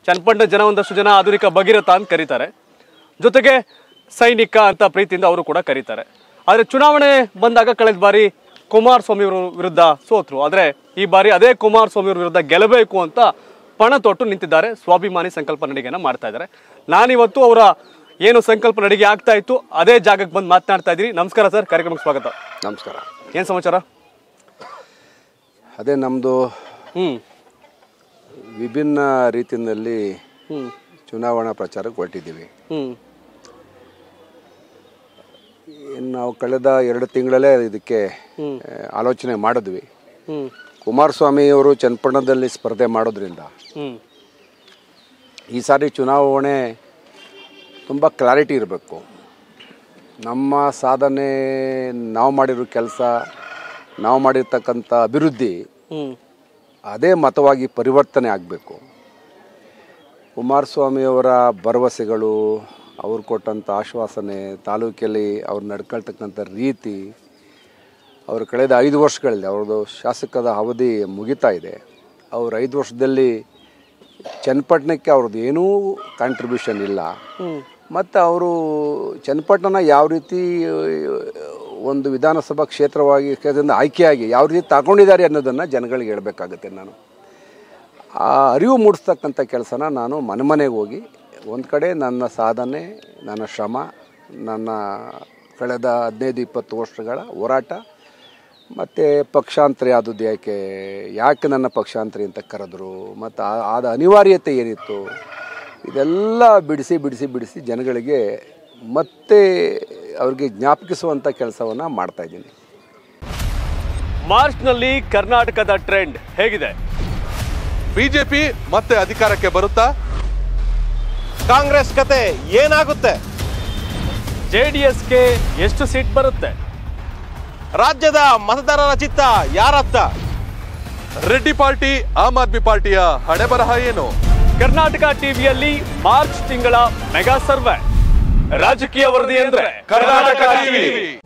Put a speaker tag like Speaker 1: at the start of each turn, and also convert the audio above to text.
Speaker 1: ಚನ್ನಪಟ್ಟಣ ಜನ ಒಂದಷ್ಟು ಜನ ಆಧುನಿಕ ಭಗೀರಥ ಅಂತ ಕರೀತಾರೆ ಜೊತೆಗೆ ಸೈನಿಕ ಅಂತ ಪ್ರೀತಿಯಿಂದ ಅವರು ಕೂಡ ಕರೀತಾರೆ ಆದರೆ ಚುನಾವಣೆ ಬಂದಾಗ ಕಳೆದ ಬಾರಿ ಕುಮಾರಸ್ವಾಮಿ ಅವರ ವಿರುದ್ಧ ಸೋತರು ಆದರೆ ಈ ಬಾರಿ ಅದೇ ಕುಮಾರಸ್ವಾಮಿ ಅವರ ವಿರುದ್ಧ ಗೆಲ್ಲಬೇಕು ಅಂತ ಪಣ ತೊಟ್ಟು ನಿಂತಿದ್ದಾರೆ ಸ್ವಾಭಿಮಾನಿ ಸಂಕಲ್ಪ ನಡಿಗೆನ ಮಾಡ್ತಾ ಇದ್ದಾರೆ ನಾನಿವತ್ತು ಅವರ ಏನು ಸಂಕಲ್ಪ ನಡಿಗೆ ಆಗ್ತಾ ಇತ್ತು ಅದೇ ಜಾಗಕ್ಕೆ ಬಂದು ಮಾತನಾಡ್ತಾ ಇದ್ದೀನಿ ನಮಸ್ಕಾರ ಸರ್ ಕಾರ್ಯಕ್ರಮಕ್ಕೆ ಸ್ವಾಗತ
Speaker 2: ನಮಸ್ಕಾರ
Speaker 1: ಏನು ಸಮಾಚಾರ
Speaker 2: ಅದೇ ನಮ್ಮದು
Speaker 1: ಹ್ಞೂ
Speaker 2: ವಿಭಿನ್ನ ರೀತಿಯಲ್ಲಿ
Speaker 1: ಹ್ಞೂ
Speaker 2: ಚುನಾವಣಾ ಪ್ರಚಾರಕ್ಕೆ ಹೊರಟಿದ್ದೀವಿ
Speaker 1: ಹ್ಞೂ
Speaker 2: ಇನ್ನು ನಾವು ಕಳೆದ ಎರಡು ತಿಂಗಳಲ್ಲೇ ಇದಕ್ಕೆ ಆ, ಆಲೋಚನೆ ಮಾಡಿದ್ವಿ
Speaker 1: ಹ್ಞೂ
Speaker 2: ಕುಮಾರಸ್ವಾಮಿ ಅವರು ಚನ್ನಪಟ್ಟಣದಲ್ಲಿ ಸ್ಪರ್ಧೆ ಮಾಡೋದ್ರಿಂದ
Speaker 1: ಹ್ಞೂ
Speaker 2: ಈ ಸಾರಿ ಚುನಾವಣೆ ತುಂಬ ಕ್ಲಾರಿಟಿ ಇರಬೇಕು ನಮ್ಮ ಸಾಧನೆ ನಾವು ಮಾಡಿರೋ ಕೆಲಸ ನಾವು ಮಾಡಿರ್ತಕ್ಕಂಥ ಅಭಿವೃದ್ಧಿ
Speaker 1: ಹ್ಞೂ
Speaker 2: ಅದೇ ಮತವಾಗಿ ಪರಿವರ್ತನೆ ಆಗಬೇಕು ಕುಮಾರಸ್ವಾಮಿಯವರ ಭರವಸೆಗಳು ಅವ್ರು ಕೊಟ್ಟಂಥ ಆಶ್ವಾಸನೆ ತಾಲೂಕಲ್ಲಿ ಅವ್ರು ನಡ್ಕೊಳ್ತಕ್ಕಂಥ ರೀತಿ ಅವರು ಕಳೆದ ಐದು ವರ್ಷಗಳಲ್ಲಿ ಅವ್ರದ್ದು ಶಾಸಕದ ಅವಧಿ ಮುಗಿತಾ ಇದೆ ಅವ್ರ ಐದು ವರ್ಷದಲ್ಲಿ ಚನ್ನಪಟ್ಟಣಕ್ಕೆ ಅವ್ರದ್ದು ಏನೂ ಕಾಂಟ್ರಿಬ್ಯೂಷನ್ ಇಲ್ಲ ಮತ್ತು ಅವರು ಚನ್ನಪಟ್ಟಣ ಯಾವ ರೀತಿ ಒಂದು ವಿಧಾನಸಭಾ ಕ್ಷೇತ್ರವಾಗಿ ಕ್ಷೇತ್ರದಿಂದ ಆಯ್ಕೆಯಾಗಿ ಯಾವ ರೀತಿ ತಗೊಂಡಿದ್ದಾರೆ ಅನ್ನೋದನ್ನು ಜನಗಳಿಗೆ ಹೇಳಬೇಕಾಗುತ್ತೆ ನಾನು ಆ ಅರಿವು ಮೂಡಿಸ್ತಕ್ಕಂಥ ಕೆಲಸನ ನಾನು ಮನೆ ಮನೆಗೆ ಹೋಗಿ ಒಂದು ಕಡೆ ನನ್ನ ಸಾಧನೆ ನನ್ನ ಶ್ರಮ ನನ್ನ ಕಳೆದ ಹದಿನೈದು ಇಪ್ಪತ್ತು ವರ್ಷಗಳ ಹೋರಾಟ ಮತ್ತು ಪಕ್ಷಾಂತರಿ ಆದದ್ದು ಯಾಕೆ ಯಾಕೆ ನನ್ನ ಪಕ್ಷಾಂತರಿ ಅಂತ ಕರೆದ್ರು ಮತ್ತು ಆ- ಆದ ಅನಿವಾರ್ಯತೆ ಏನಿತ್ತು ಇದೆಲ್ಲ ಬಿಡಿಸಿ ಬಿಡಿಸಿ ಬಿಡಿಸಿ ಜನಗಳಿಗೆ ಮತ್ತೆ ಅವ್ರಿಗೆ ಜ್ಞಾಪಕಿಸುವಂಥ ಕೆಲಸವನ್ನು ಮಾಡ್ತಾಯಿದ್ದೀನಿ
Speaker 1: ಮಾರ್ಚ್ನಲ್ಲಿ ಕರ್ನಾಟಕದ ಟ್ರೆಂಡ್ ಹೇಗಿದೆ
Speaker 3: ಬಿಜೆಪಿ ಮತ್ತೆ ಅಧಿಕಾರಕ್ಕೆ ಬರುತ್ತಾ
Speaker 4: ಕಾಂಗ್ರೆಸ್ ಕತೆ ಏನಾಗುತ್ತೆ
Speaker 1: ಜೆ ಡಿ ಎಸ್ಗೆ ಎಷ್ಟು ಸೀಟ್ ಬರುತ್ತೆ
Speaker 4: ರಾಜ್ಯದ ಮತದಾರರ ಚಿತ್ತ ಯಾರತ್ತ
Speaker 3: ರೆಡ್ಡಿ ಪಾರ್ಟಿ ಆಮ್ ಆದ್ಮಿ ಪಾರ್ಟಿಯ ಹಣೆ ಬರಹ ಏನು
Speaker 1: ಕರ್ನಾಟಕ ಟಿವಿಯಲ್ಲಿ ಮಾರ್ಚ್ ತಿಂಗಳ ಮೆಗಾ ಸರ್ವೆ ರಾಜಕೀಯ ವರದಿ ಅಂದ್ರೆ
Speaker 3: ಕರ್ನಾಟಕ ಟಿವಿ